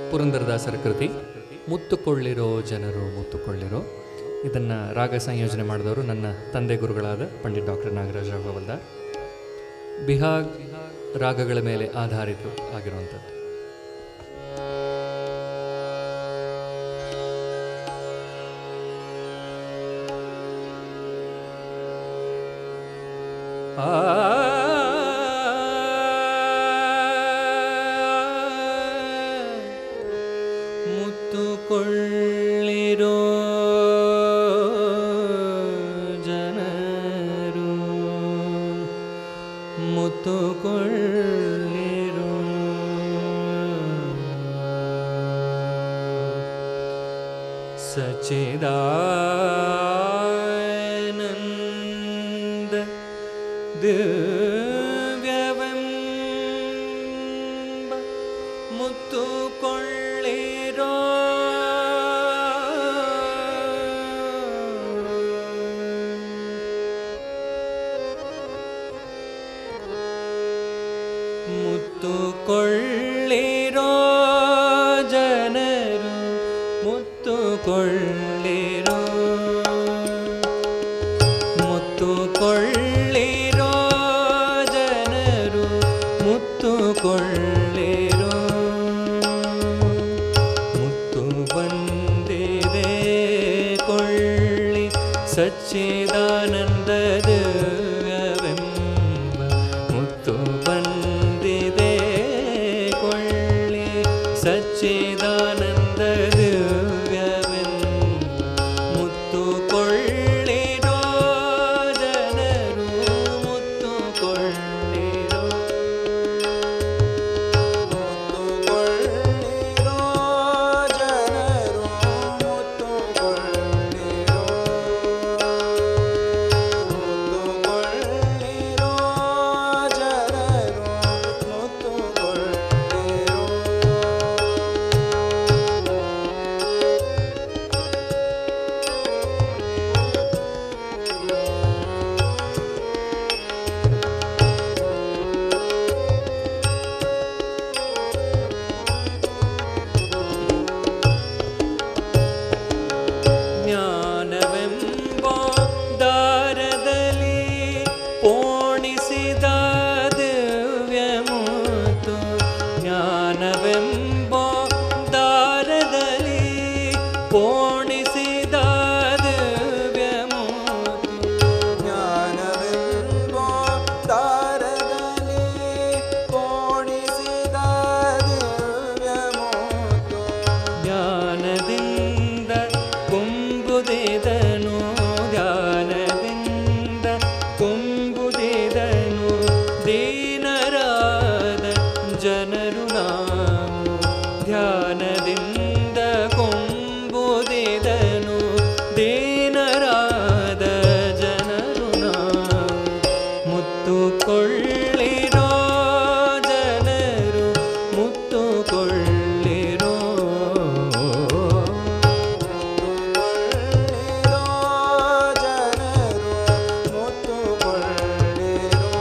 ಪುರಂದರದಾಸರ ಕೃತಿ ಮುತ್ತುಕೊಳ್ಳಿರೋ ಜನರು ಮುತ್ತುಕೊಳ್ಳಿರೋ ಇದನ್ನು ರಾಗ ಸಂಯೋಜನೆ ಮಾಡಿದವರು ನನ್ನ ತಂದೆ ಗುರುಗಳಾದ ಪಂಡಿತ್ ಡಾಕ್ಟರ್ ನಾಗರಾಜ ರಾಘವಲ್ದಾರ್ ಬಿಹಾಗ್ ರಾಗಗಳ ಮೇಲೆ ಆಧಾರಿತ ಆಗಿರುವಂಥದ್ದು ಮುತ್ತುಕೊಳ್ಳಿರೋ ಜನರು ಮುತ್ತುಕೊಳ್ಳಿರೋ ಸಚಿದಾನಂದ ದಿವ್ಯವೆಂಬ ಮುತ್ತುಕೊಳ್ಳಿರೋ ಮುತ್ತುಕೊಳ್ಳಿರೋ ಜನರು ಮುತ್ತುಕೊಳ್ಳಿರೋ ಮುತ್ತುಕೊಳ್ಳಿರೋ ಜನರು ಮುತ್ತುಕೊಳ್ಳಿರೋ ಮುತ್ತು ಬಂದಿದೆ ಕೊಳ್ಳಿ ಸಚ್ಚಿದಾನಂದ ದಿವ್ಯವೆಂಬ ಮುತ್ತು ಬಂದಿದೆ ಕೊಳ್ಳಿ ಸಚ್ಚಿದಾನಂದ ದಿವ್ಯವೆಂಬ ಮುತ್ತು ಕೊಳ್ಳಿರೋ ಜನರು ಮುತ್ತು ಕೊಳ್ಳಿರೋ ಮುತ್ತುಕೊಳ್ಳಿರೋ ಜನರು ಮುತ್ತುಕೊಳ್ಳಿರೋ ಮುತ್ತುಕೊಳ್ಳಿರೋ ಜನರು ಮುತ್ತುಕೊಳ್ಳಿರೋ ಜ್ಞಾನವೆಂಬ ದಾರದಲ್ಲಿ ಪೋಣಿಸಿದ ದಿವ್ಯ ಮುತ್ತು ಜ್ಞಾನವೆಂಬ ದಾರದಲ್ಲಿ ಪೋಣಿಸಿದ ದಿವ್ಯ ಮುತ್ತು ಜ್ಞಾನವೆಂಬ ದಾರದಲ್ಲಿ ಪೋಣಿಸಿದ ದಿವ್ಯಮೂರ್ತು ಧ್ಯಾನದಿಂದ ಕುಂಬುದಿದನು ಧ್ಯಾನದಿಂದ ಕುಂಬುದಿದನು ದೀನರಾದ ಜನರು ನಾವು ಧ್ಯಾನದಿಂದ ಕೊಂಬುದಿದನು ದೀನರಾದ ಜನರು ನಾವು ಮುತ್ತು ಕೊಳ್ಳಿರೋ ಜನರು ಮುತ್ತು ಕೊಳ್ಳಿರೋ ಕೊಳ್ಳಿರೋ ಜನರು ಮುತ್ತುಕೊಳ್ಳಿರೋ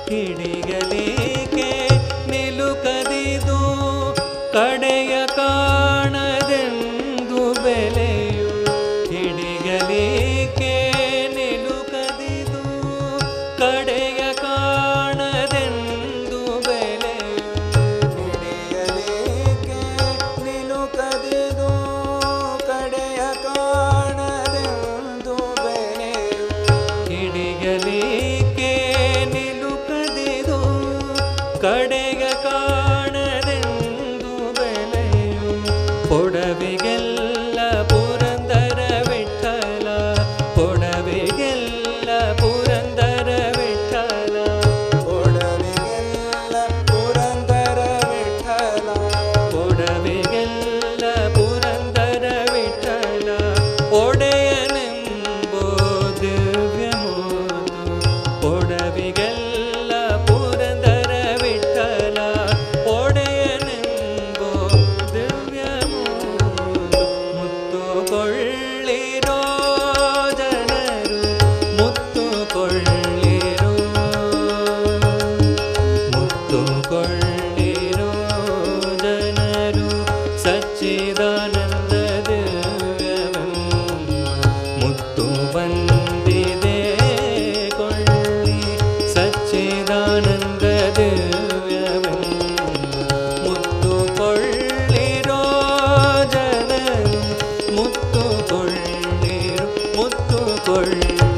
ಹಿಡಿಯಲೇಕೆ ನಿಲುಕದಿದು ಕಡೆಯ ಕಾಣದೆಂದು ಬೆಲೆಯು ಹಿಡಿಯಲೇಕೆ ನಿಲುಕದಿದು ಕಡೆಯ ಕಾಣದೆಂದು ಬೆಲೆಯು ಹಿಡಿಯಲೇಕೆ ನಿಲುಕದಿದು ಕಡೆಯ ಕಾಣದೆಂದು ಬೆಲೆಯು ಹಿಡಿಯಲೇಕೆ ನಿಲುಕದಿದು ಕಡೆಯ ಕಾಣದೆಂದು ಬೆಲೆಯು ಕೊಡವಿಗೆಲ್ಲ ಪುರಂದರ ವಿಠಲ ಕೊಡವಿಗೆಲ್ಲ ಪುರಂದರ ವಿಠಲ ಕೊಡಲಿಗೆಲ್ಲ ಪುರಂದರ ವಿಠಲ ಕೊಡವಿಗೆಲ್ಲ ಪುರಂದರ ವಿಠಲ ಒಡೆಯನೆಂಬೋ ದಿವ್ಯ ಕೊಡವಿಗೆಲ್ಲ ಪುರಂದರ ವಿಠಲ ಒಡೆಯನೆಂಬೋ ದಿವ್ಯ ಮುತ್ತು ಕೊಳ್ಳಿರೋ ಜನರು ಮುತ್ತು ಕೊಳ್ಳಿರೋ ಮುತ್ತು ಕೊಳ್ಳಿರೋ ಜನರು ಸಚ್ಚಿದಾನಂದ ದಿವ್ಯವೆಂಬ ಮುತ್ತು ಬಂದಿದೆ ಕೊಳ್ಳಿ ಸಚ್ಚಿದಾನಂದ ದಿವ್ಯವೆಂಬ ಮುತ್ತು ಕೊಳ್ಳಿರೋ ಜನರು ಮುತ್ತು ಕೊಳ್ಳಿರೋ ಮುತ್ತು ಕೊಳ್ಳಿ